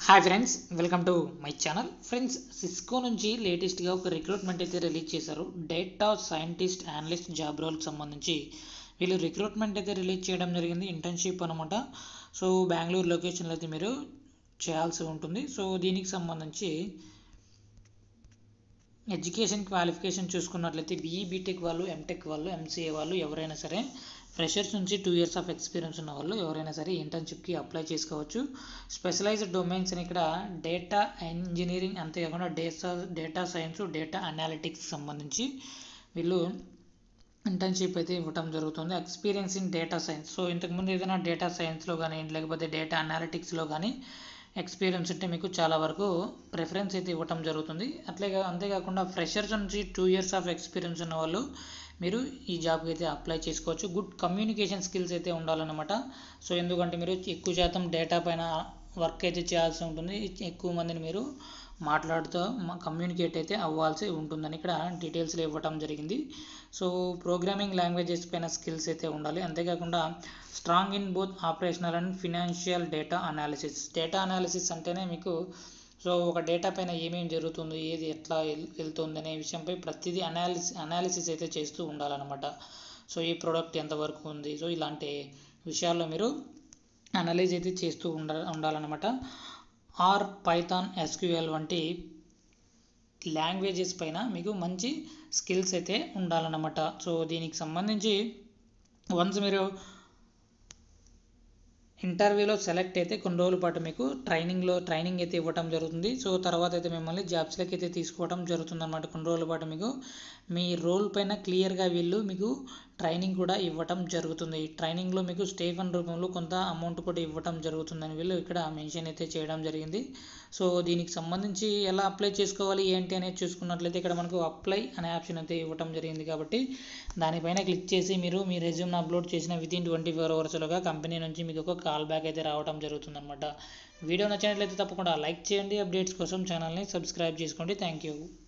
hi friends welcome to my channel friends Cisco నుంచి లేటెస్ట్గా ఒక రిక్రూట్మెంట్ అయితే రిలీజ్ చేశారు డేటా సైంటిస్ట్ అనలిస్ట్ జాబ్ రోల్కి సంబంధించి వీళ్ళు రిక్రూట్మెంట్ అయితే రిలీజ్ చేయడం జరిగింది ఇంటర్న్షిప్ అనమాట సో బెంగళూరు లొకేషన్లో అయితే మీరు చేయాల్సి ఉంటుంది సో దీనికి సంబంధించి ఎడ్యుకేషన్ క్వాలిఫికేషన్ చూసుకున్నట్లయితే బీఈ బీటెక్ వాళ్ళు ఎంటెక్ వాళ్ళు ఎంసీఏ వాళ్ళు ఎవరైనా సరే ఫ్రెషర్స్ నుంచి టూ ఇయర్స్ ఆఫ్ ఎక్స్పీరియన్స్ ఉన్న వాళ్ళు ఎవరైనా సరే ఇంటర్న్షిప్కి అప్లై చేసుకోవచ్చు స్పెషలైజ్డ్ డొమైన్స్ అని ఇక్కడ డేటా ఇంజనీరింగ్ అంతేకాకుండా data data science data analytics సంబంధించి వీళ్ళు ఇంటర్న్షిప్ అయితే ఇవ్వటం జరుగుతుంది experience in data science so ఇంతకుముందు ఏదైనా డేటా సైన్స్లో కానీ లేకపోతే డేటా అనాలిటిక్స్లో కానీ ఎక్స్పీరియన్స్ ఉంటే మీకు చాలా వరకు ప్రిఫరెన్స్ అయితే ఇవ్వటం జరుగుతుంది అట్లే కా- అంతేకాకుండా ఫ్రెషర్స్ నుంచి టూ ఇయర్స్ ఆఫ్ ఎక్స్పీరియన్స్ ఉన్న వాళ్ళు మీరు ఈ జాబ్కి అయితే అప్లై చేసుకోవచ్చు గుడ్ కమ్యూనికేషన్ స్కిల్స్ అయితే ఉండాలన్నమాట సో ఎందుకంటే మీరు ఎక్కువ శాతం డేటా పైన వర్క్ అయితే చేయాల్సి ఉంటుంది ఎక్కువ మందిని మీరు మాట్లాడుతూ కమ్యూనికేట్ అయితే అవ్వాల్సి ఉంటుందని ఇక్కడ డీటెయిల్స్లో ఇవ్వటం జరిగింది సో ప్రోగ్రామింగ్ లాంగ్వేజెస్ పైన స్కిల్స్ అయితే ఉండాలి అంతేకాకుండా strong in both operational and financial data analysis data analysis అంటేనే మీకు సో ఒక డేటా పైన ఏమేమి జరుగుతుంది ఏది ఎట్లా వెల్- వెళ్తుంది అనే విషయంపై ప్రతిదీ అనాలిసిస్ అనాలిసిస్ అయితే చేస్తూ ఉండాలన్నమాట సో ఈ ప్రోడక్ట్ ఎంతవరకు ఉంది సో ఇలాంటి విషయాల్లో మీరు అనలైజ్ అయితే చేస్తూ ఉండ ఉండాలన్నమాట ఆర్ పైథాన్ ఎస్క్యూఎల్ వంటి లాంగ్వేజెస్ పైన మీకు మంచి స్కిల్స్ అయితే ఉండాలన్నమాట సో దీనికి సంబంధించి వన్స్ మీరు ఇంటర్వ్యూలో సెలెక్ట్ అయితే కొన్ని రోజుల పాటు మీకు ట్రైనింగ్లో ట్రైనింగ్ అయితే ఇవ్వటం జరుగుతుంది సో తర్వాత అయితే మిమ్మల్ని జాబ్స్లోకి అయితే తీసుకోవడం జరుగుతుంది అనమాట కొన్ని రోజుల పాటు మీకు మీ రోల్ పైన క్లియర్గా వీళ్ళు మీకు ట్రైనింగ్ కూడా ఇవ్వటం జరుగుతుంది ట్రైనింగ్లో మీకు స్టేఫన్ రూపంలో కొంత అమౌంట్ కూడా ఇవ్వటం జరుగుతుందని వీళ్ళు ఇక్కడ మెన్షన్ అయితే చేయడం జరిగింది సో దీనికి సంబంధించి ఎలా అప్లై చేసుకోవాలి ఏంటి అనేది చూసుకున్నట్లయితే ఇక్కడ మనకు అప్లై అనే ఆప్షన్ అయితే ఇవ్వటం జరిగింది కాబట్టి దానిపైన క్లిక్ చేసి మీరు మీ రెజ్యూమ్ని అప్లోడ్ చేసిన విత్ ఇన్ ట్వంటీ ఫోర్ అవర్స్లోగా కంపెనీ నుంచి మీకు ఒక కాల్ బ్యాక్ అయితే రావడం జరుగుతుంది అనమాట వీడియో నచ్చినట్లయితే తప్పకుండా లైక్ చేయండి అప్డేట్స్ కోసం ఛానల్ని సబ్స్క్రైబ్ చేసుకోండి థ్యాంక్ యూ